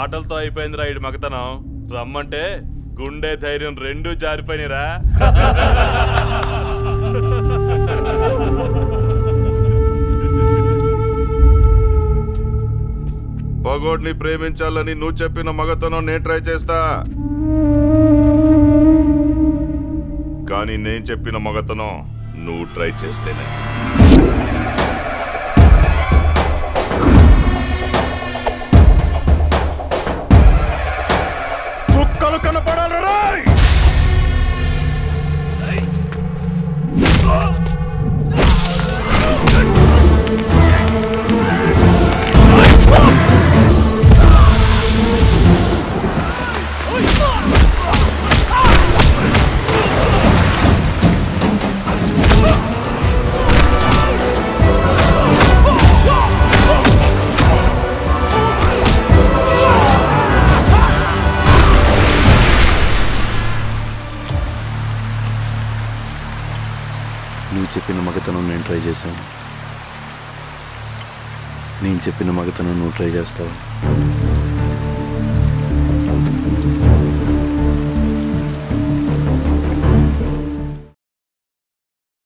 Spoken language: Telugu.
మాటలతో అయిపోయిందిరా ఇడు మగతనం రమ్మంటే గుండె ధైర్యం రెండూ జారిపోయినరా పగోడ్ని ప్రేమించాలని నువ్వు చెప్పిన మగతనం నేను ట్రై చేస్తా కానీ నేను చెప్పిన మగతనం నువ్వు ట్రై చేస్తేనే చుక్కలు కనపడాలి రాయ్ నువ్వు చెప్పిన మగతనం నేను ట్రై చేశాను నేను చెప్పిన మగతనం నువ్వు ట్రై చేస్తావు